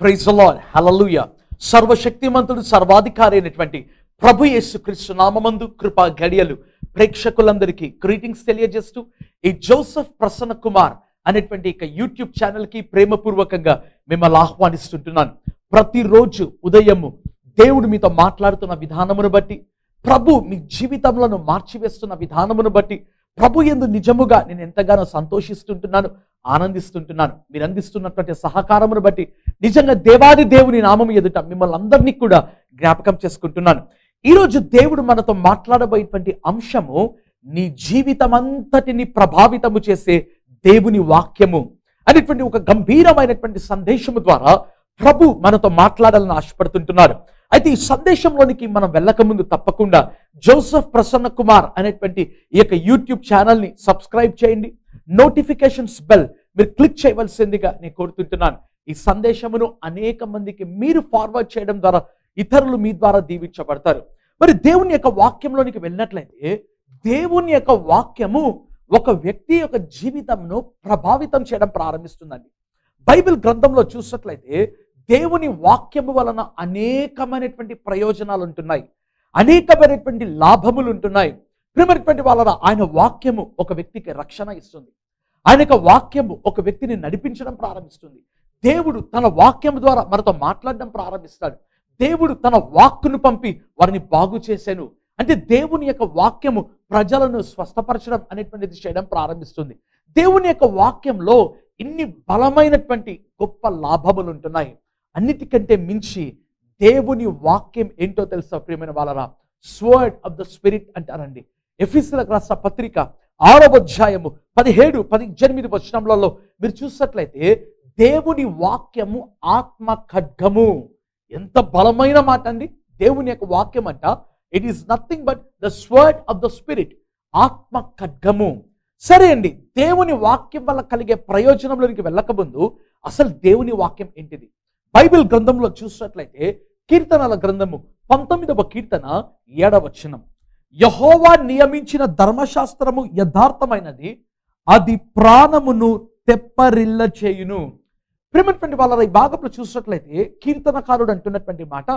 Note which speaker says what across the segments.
Speaker 1: Praise lord హల్లెలూయా సర్వశక్తిమంతుడు సర్వాధికారి అయినటువంటి ప్రభు యేసు క్రీస్తు నామమందు కృపా గడియలు ప్రేక్షకులందరికీ గ్రీటింగ్స్ తెలియజేస్తూ ఈ జోసెఫ్ ప్రసన్న కుమార్ అనేటువంటి ఇక యూట్యూబ్ ఛానల్కి ప్రేమపూర్వకంగా మిమ్మల్ని ఆహ్వానిస్తుంటున్నాను ప్రతిరోజు ఉదయము దేవుడు మీతో మాట్లాడుతున్న విధానమును బట్టి ప్రభు మీ జీవితంలో మార్చివేస్తున్న విధానమును బట్టి ప్రభు ఎందు నిజముగా నేను ఎంతగానో సంతోషిస్తుంటున్నాను ఆనందిస్తుంటున్నాను మీరు అందిస్తున్నటువంటి సహకారమును బట్టి నిజంగా దేవాది దేవుని నామం ఎదుట మిమ్మల్ని అందరినీ కూడా జ్ఞాపకం చేసుకుంటున్నాను ఈరోజు దేవుడు మనతో మాట్లాడబోయేటువంటి అంశము నీ జీవితం అంతటిని ప్రభావితము చేసే దేవుని వాక్యము అనేటువంటి ఒక గంభీరమైనటువంటి సందేశము ద్వారా ప్రభు మనతో మాట్లాడాలని ఆశపడుతుంటున్నారు అయితే ఈ సందేశంలోనికి మనం వెళ్ళకముందు తప్పకుండా జోసెఫ్ ప్రసన్న కుమార్ అనేటువంటి ఈ యొక్క యూట్యూబ్ ఛానల్ని సబ్స్క్రైబ్ చేయండి నోటిఫికేషన్స్ బెల్ మీరు క్లిక్ చేయవలసిందిగా నేను కోరుతుంటున్నాను ఈ సందేశమును అనేక మందికి మీరు ఫార్వర్డ్ చేయడం ద్వారా ఇతరులు మీ ద్వారా దీవించబడతారు మరి దేవుని యొక్క వాక్యంలోనికి వెళ్ళినట్లయితే దేవుని యొక్క వాక్యము ఒక వ్యక్తి యొక్క జీవితంను ప్రభావితం చేయడం ప్రారంభిస్తుందండి బైబిల్ గ్రంథంలో చూసినట్లయితే దేవుని వాక్యము వలన అనేకమైనటువంటి ప్రయోజనాలు ఉంటున్నాయి అనేకమైనటువంటి లాభములు ఉంటున్నాయి ప్రియమైనటువంటి వాళ్ళ ఆయన వాక్యము ఒక వ్యక్తికి రక్షణ ఇస్తుంది ఆయన యొక్క వాక్యము ఒక వ్యక్తిని నడిపించడం ప్రారంభిస్తుంది దేవుడు తన వాక్యం ద్వారా మనతో మాట్లాడడం ప్రారంభిస్తాడు దేవుడు తన వాక్కును పంపి వారిని బాగు చేశాను అంటే దేవుని యొక్క వాక్యము ప్రజలను స్వస్థపరచడం అనేటువంటిది చేయడం ప్రారంభిస్తుంది దేవుని యొక్క వాక్యంలో ఇన్ని బలమైనటువంటి గొప్ప లాభములు ఉంటున్నాయి అన్నిటికంటే మించి దేవుని వాక్యం ఏంటో తెలుసా ప్రియమైన వాళ్ళరా స్వర్డ్ ఆఫ్ ద స్పిరిట్ అంటారండి ఎఫీసులకు రాసిన పత్రిక ఆరవ అధ్యాయము పదిహేడు పద్దెనిమిది వచనములలో మీరు చూసినట్లయితే దేవుని వాక్యము ఆత్మ ఖడ్గము ఎంత బలమైన మాట అండి దేవుని యొక్క వాక్యం అంట it is nothing but the sword of the spirit ఆత్మ ఖడ్గము సరే అండి దేవుని వాక్యం వల్ల కలిగే ప్రయోజనంలోనికి వెళ్ళకముందు అసలు దేవుని వాక్యం ఏంటిది బైబిల్ గ్రంథంలో చూసినట్లయితే కీర్తనల గ్రంథము పంతొమ్మిదవ కీర్తన ఏడవచనం యహోవా నియమించిన ధర్మశాస్త్రము యథార్థమైనది అది ప్రాణమును తెప్పరిల్ల చేయును ప్రేమటువంటి వాళ్ళ ఈ భాగంలో చూసినట్లయితే కీర్తనకారుడు అంటున్నటువంటి మాట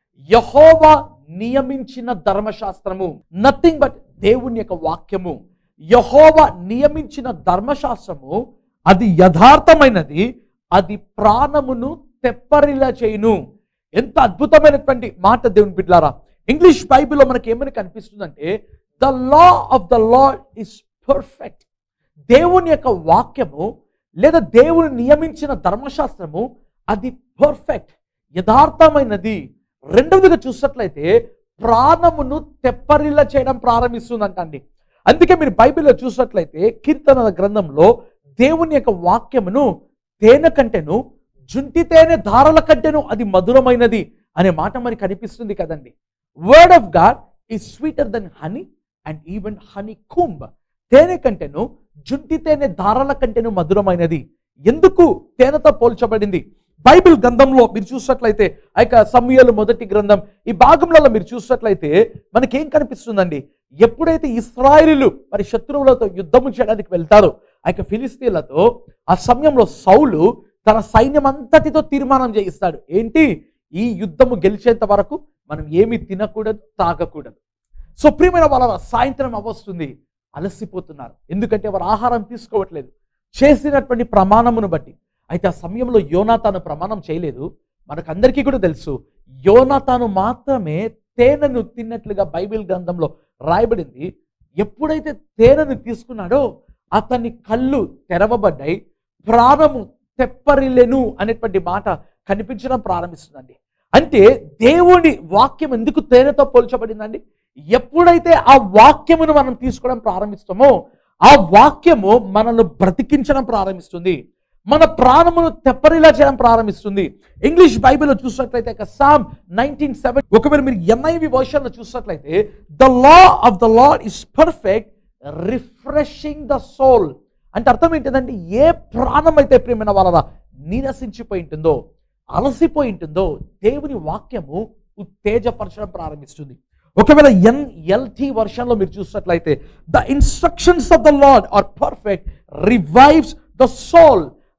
Speaker 1: యహోవా నియమించిన ధర్మశాస్త్రము నథింగ్ బట్ దేవుని యొక్క వాక్యము యహోవా నియమించిన ధర్మశాస్త్రము అది యథార్థమైనది అది ప్రాణమును తెప్పరిలా చేయును ఎంత అద్భుతమైనటువంటి మాట దేవుని బిడ్లారా ఇంగ్లీష్ బైబిల్లో మనకి ఏమని కనిపిస్తుందంటే the law of the law is perfect దేవుని యొక్క వాక్యము లేదా దేవుని నియమించిన ధర్మశాస్త్రము అది పర్ఫెక్ట్ యథార్థమైనది రెండవదిగా చూసినట్లయితే ప్రాణమును తెప్పరిల్ల చేయడం ప్రారంభిస్తుందంట అండి అందుకే మీరు బైబిల్లో చూసినట్లయితే కీర్తనల గ్రంథంలో దేవుని యొక్క వాక్యమును తేనె కంటేను జుంటి తేనె ధారల కంటేను అది మధురమైనది అనే మాట మరి కనిపిస్తుంది కదండి word of God is sweeter than honey and even honeycomb తేనె కంటేను జుంటి తేనె ధారల కంటేను మధురమైనది ఎందుకు తేనెతో పోల్చబడింది బైబిల్ గ్రంథంలో మీరు చూసినట్లయితే ఆ యొక్క సమయాలు మొదటి గ్రంథం ఈ భాగంలో మీరు చూసినట్లయితే మనకేం కనిపిస్తుందండి ఎప్పుడైతే ఇస్రాయిలు మరి శత్రువులతో యుద్ధము చేయడానికి వెళ్తారో ఆ యొక్క ఫిలిస్తీన్లతో ఆ సమయంలో సౌలు తన సైన్యం అంతటితో తీర్మానం చేయిస్తాడు ఏంటి ఈ యుద్ధము గెలిచేంత వరకు మనం ఏమి తినకూడదు తాగకూడదు సో ప్రియమైన వాళ్ళ సాయంత్రం అవస్తుంది అలసిపోతున్నారు ఎందుకంటే వారు ఆహారం తీసుకోవట్లేదు చేసినటువంటి ప్రమాణమును బట్టి అయితే ఆ సమయంలో యోనాతాను ప్రమాణం చేయలేదు మనకందరికీ కూడా తెలుసు యోనాతాను మాత్రమే తేనెను తిన్నట్లుగా బైబిల్ గ్రంథంలో రాయబడింది ఎప్పుడైతే తేనెను తీసుకున్నాడో అతని కళ్ళు తెరవబడ్డాయి ప్రాణము తెప్పరిలెను అనేటువంటి మాట కనిపించడం ప్రారంభిస్తుందండి అంటే దేవుడి వాక్యం ఎందుకు తేనెతో పోల్చబడిందండి ఎప్పుడైతే ఆ వాక్యమును మనం తీసుకోవడం ప్రారంభిస్తామో ఆ వాక్యము మనల్ని బ్రతికించడం ప్రారంభిస్తుంది మన ప్రాణమును తెప్పరిలా చేయడం ప్రారంభిస్తుంది ఇంగ్లీష్ బైబిల్లో చూసినట్లయితే సామ్ నైన్టీన్ సెవెన్ ఒకవేళ మీరు ఎన్ఐవి వర్షన్లో చూసినట్లయితే the law of the law is perfect refreshing the soul అంటే అర్థం ఏంటిదంటే ఏ ప్రాణం అయితే ప్రేమైన వాళ్ళ నీరసించిపోయి ఉంటుందో అలసిపోయి ఉంటుందో దేవుని వాక్యము ఉత్తేజపరచడం ప్రారంభిస్తుంది ఒకవేళ ఎన్ఎల్టీ వర్షన్లో మీరు చూసినట్లయితే the instructions of the Lord are perfect revives the soul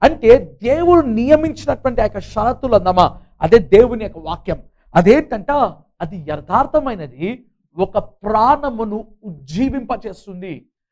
Speaker 1: అంటే దేవుడు నియమించినటువంటి ఆ యొక్క షరతులు అన్నమా అదే దేవుని యొక్క వాక్యం అదేంటంట అది యథార్థమైనది ఒక ప్రాణమును ఉజ్జీవింపచేస్తుంది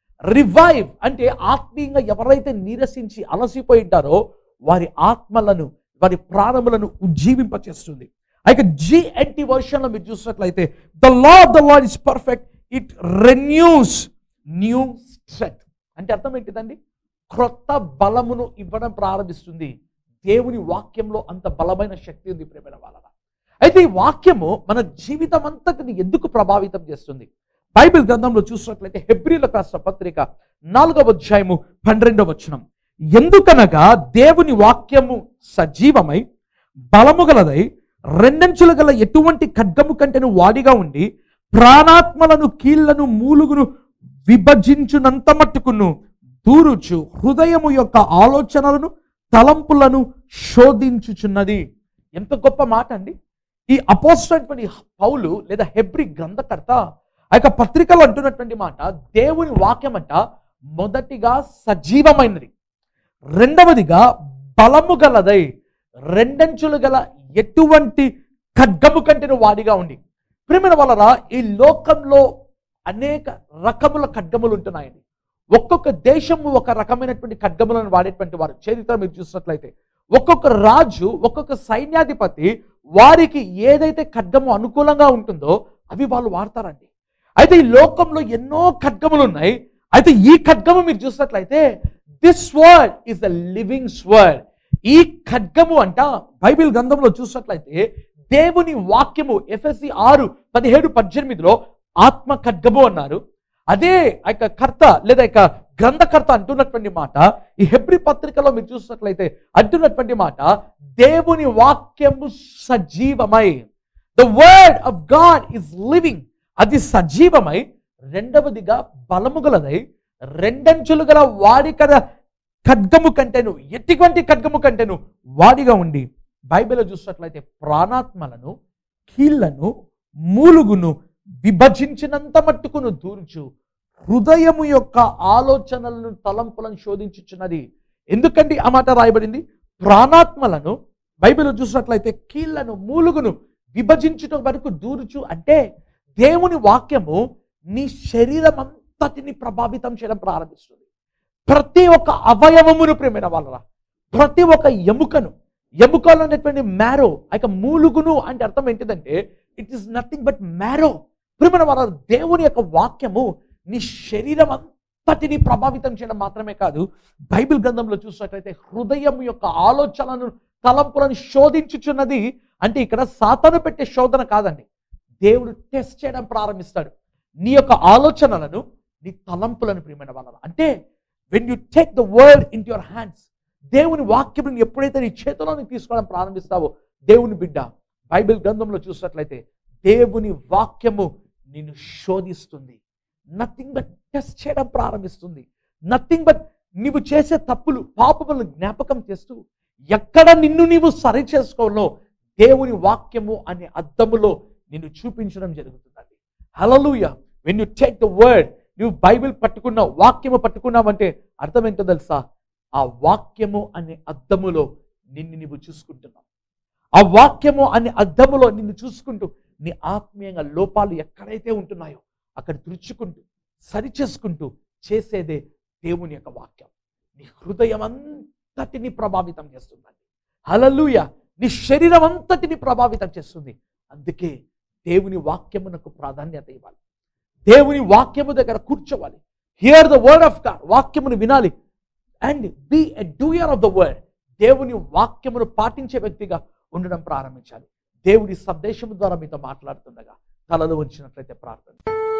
Speaker 1: రివైవ్ అంటే ఆత్మీయంగా ఎవరైతే నీరసించి అలసిపోయి ఉంటారో వారి ఆత్మలను వారి ప్రాణములను ఉజ్జీవింపచేస్తుంది అయితే జిఎన్టీ వర్షన్లో మీరు చూసినట్లయితే the law of the Lord is perfect it renews new strength అంటే అర్థం ఏంటిదండి క్రొత్త బలమును ఇవ్వడం ప్రారంభిస్తుంది దేవుని వాక్యంలో అంత బలమైన శక్తి ఉంది ప్రేమైన వాళ్ళ అయితే ఈ వాక్యము మన జీవితం అంతటిని ఎందుకు ప్రభావితం చేస్తుంది బైబిల్ గ్రంథంలో చూసినట్లయితే హెబ్రిలకు రాష్ట్ర పత్రిక నాలుగవ అధ్యాయము పన్నెండవ వచనం ఎందుకనగా దేవుని వాక్యము సజీవమై బలము గలదై రెండంచులు గల ఎటువంటి ఖడ్గము కంటెను వాడిగా ఉండి ప్రాణాత్మలను కీళ్లను మూలుగును విభజించునంత మట్టుకును దూరుచు హృదయము యొక్క ఆలోచనలను తలంపులను శోధించుచున్నది ఎంత గొప్ప మాట అండి ఈ అపోస్టైనటువంటి పౌలు లేదా హెబ్రి గ్రంథకర్త ఆ యొక్క పత్రికలో అంటున్నటువంటి మాట దేవుని వాక్యం అంట మొదటిగా సజీవమైనది రెండవదిగా బలము గలదై రెండంచులు గల ఎటువంటి ఖడ్గము కంటెను వాడిగా ఉండి ప్రేమైన వలన ఈ లోకంలో అనేక రకముల ఖడ్గములు ఉంటున్నాయండి ఒక్కొక్క దేశము ఒక రకమైనటువంటి ఖడ్గములను వాడేటువంటి వారు చరిత్ర మీరు చూసినట్లయితే ఒక్కొక్క రాజు ఒక్కొక్క సైన్యాధిపతి వారికి ఏదైతే ఖడ్గము అనుకూలంగా ఉంటుందో అవి వాళ్ళు వాడతారండి అయితే ఈ లోకంలో ఎన్నో ఖడ్గములు ఉన్నాయి అయితే ఈ ఖడ్గము మీరు చూసినట్లయితే this word is the living sword ఈ ఖడ్గము అంట బైబిల్ గ్రంథంలో చూసినట్లయితే దేవుని వాక్యము ఎఫ్ఎస్సి ఆరు పదిహేడు పద్దెనిమిదిలో ఆత్మ ఖడ్గము అన్నారు అదే ఆ యొక్క కర్త లేదా యొక్క గ్రంథకర్త అంటున్నటువంటి మాట ఈ హెబ్రి పత్రికలో మీరు చూసినట్లయితే అంటున్నటువంటి మాట దేవుని వాక్యము సజీవమై the word of God is living అది సజీవమై రెండవదిగా బలము గలదై రెండంచులు గల వాడి కదా ఖడ్గము కంటేను ఎటువంటి ఖడ్గము కంటేను వాడిగా ఉండి బైబిల్లో చూసినట్లయితే ప్రాణాత్మలను కీళ్లను మూలుగును విభజించినంత మట్టుకును దూర్చు హృదయము యొక్క ఆలోచనలను తలంపులను శోధించుచున్నది ఎందుకండి ఆ మాట రాయబడింది ప్రాణాత్మలను బైబిల్లో చూసినట్లయితే కీళ్లను మూలుగును విభజించుట వరకు దూరుచు అంటే దేవుని వాక్యము నీ శరీరం అంతటిని ప్రభావితం చేయడం ప్రారంభిస్తుంది ప్రతి ఒక్క అవయవమును ప్రేమైన వాళ్ళరా ప్రతి ఒక్క ఎముకను ఎముకలు అనేటువంటి మ్యారో ఆ యొక్క మూలుగును అంటే అర్థం ఏంటిదంటే it is nothing but marrow ప్రేమైన వాళ్ళ దేవుని యొక్క వాక్యము నీ శరీరం అంతటిని ప్రభావితం చేయడం మాత్రమే కాదు బైబిల్ గ్రంథంలో చూసినట్లయితే హృదయం యొక్క ఆలోచనలను తలంపులను శోధించుచున్నది అంటే ఇక్కడ సాతాను పెట్టే శోధన కాదండి దేవుడు టెస్ట్ చేయడం ప్రారంభిస్తాడు నీ యొక్క ఆలోచనలను నీ తలంపులను ప్రియమైన వాళ్ళ అంటే when you take the word in your hands దేవుని వాక్యం ఎప్పుడైతే నీ చేతిలోని తీసుకోవడం ప్రారంభిస్తావో దేవుని బిడ్డ బైబిల్ గ్రంథంలో చూసినట్లయితే దేవుని వాక్యము నిన్ను శోధిస్తుంది నథింగ్ బట్ టెస్ట్ చేయడం ప్రారంభిస్తుంది నథింగ్ బట్ నీవు చేసే తప్పులు పాపములను జ్ఞాపకం చేస్తూ ఎక్కడ నిన్ను నీవు సరి చేసుకోవాలో దేవుని వాక్యము అనే అద్దములో నిన్ను చూపించడం జరుగుతుందండి hallelujah when you take the word నువ్వు బైబిల్ పట్టుకున్నావు వాక్యము పట్టుకున్నావంటే అర్థం ఏంటో తెలుసా ఆ వాక్యము అనే అద్దములో నిన్ను నీవు చూసుకుంటున్నావు ఆ వాక్యము అనే అద్దములో నిన్ను చూసుకుంటూ నీ ఆత్మీయంగా లోపాలు ఎక్కడైతే ఉంటున్నాయో అక్కడ తుడుచుకుంటూ సరిచేసుకుంటూ చేసేదే దేవుని యొక్క వాక్యం నీ హృదయం అంతటిని ప్రభావితం చేస్తుందండి హలలుయ నీ శరీరం అంతటిని ప్రభావితం చేస్తుంది అందుకే దేవుని వాక్యమునకు ప్రాధాన్యత ఇవ్వాలి దేవుని వాక్యము దగ్గర కూర్చోవాలి hear the word of God వాక్యమును వినాలి and be a doer of the word దేవుని వాక్యమును పాటించే వ్యక్తిగా ఉండడం ప్రారంభించాలి దేవుడి సందేశము ద్వారా మీతో మాట్లాడుతుండగా తలలు ఉంచినట్లయితే ప్రార్థన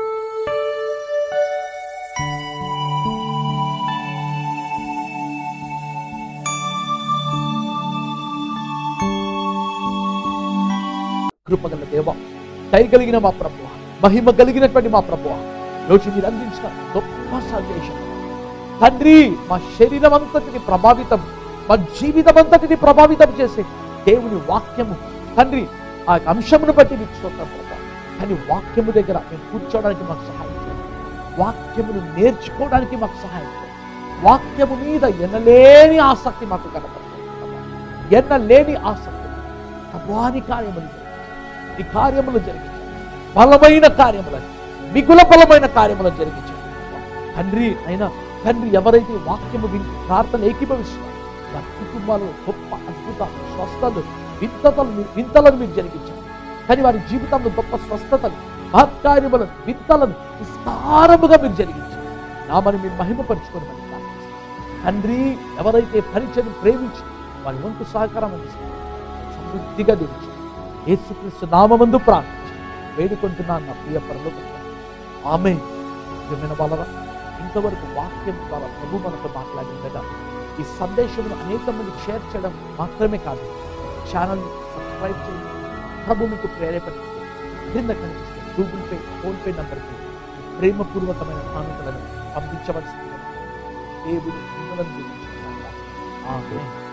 Speaker 1: కృపగల దేవ దయగలిగిన మా ప్రభు మహిమ కలిగినటువంటి మా ప్రభు రోజు మీరు అందించిన గొప్ప సందేశం తండ్రి మా శరీరం అంతటిని ప్రభావితం మా జీవితం అంతటిని ప్రభావితం చేసే దేవుని వాక్యము తండ్రి ఆ అంశమును బట్టి మీకు స్తోత్రం ప్రభా కానీ వాక్యము దగ్గర మేము కూర్చోవడానికి మాకు సహాయం చేయండి వాక్యమును నేర్చుకోవడానికి మాకు సహాయం చేయండి వాక్యము మీద ఎనలేని ఆసక్తి మాకు కనపడుతుంది ఎనలేని ఆసక్తి ప్రభాని కార్యములు జరిగించండి. నీ కార్యములు జరిగించండి బలమైన కార్యములను మిగుల బలమైన కార్యములను జరిగించండి తండ్రి అయినా తండ్రి ఎవరైతే వాక్యము విని ప్రార్థన ఏకీభవిస్తున్నారు వారి కుటుంబాల్లో గొప్ప అద్భుత స్వస్థతలు వింతతలు వింతలను మీరు జరిగించండి కానీ వారి జీవితంలో గొప్ప స్వస్థతలు మహత్కార్యములను వింతలను విస్తారముగా మీరు జరిగించండి నామని మీరు మహిమపరుచుకొని మనకి తండ్రి ఎవరైతే పరిచయం ప్రేమించి వారి వంతు సహకారం అందిస్తారు సమృద్ధిగా దించు యేసుక్రీస్తు నామమందు ప్రార్థించి వేడుకుంటున్నాను నా ప్రియ పరలోక ఆమె ప్రియమైన వాళ్ళరా ఇంతవరకు వాక్యం ద్వారా ప్రభు మనతో మాట్లాడిండగా ఈ సందేశమును అనేక మందికి షేర్ చేయడం మాత్రమే కాదు ఛానల్ సబ్స్క్రైబ్ చేయండి ప్రభు మీకు ప్రేరేపణిస్తే క్రింద కనిపిస్తే గూగుల్ పే ఫోన్ పే నంబర్కి ప్రేమపూర్వకమైన కానుకలను పంపించవలసింది దేవుడు మిమ్మల్ని దీవించుగాక. ఆమేన్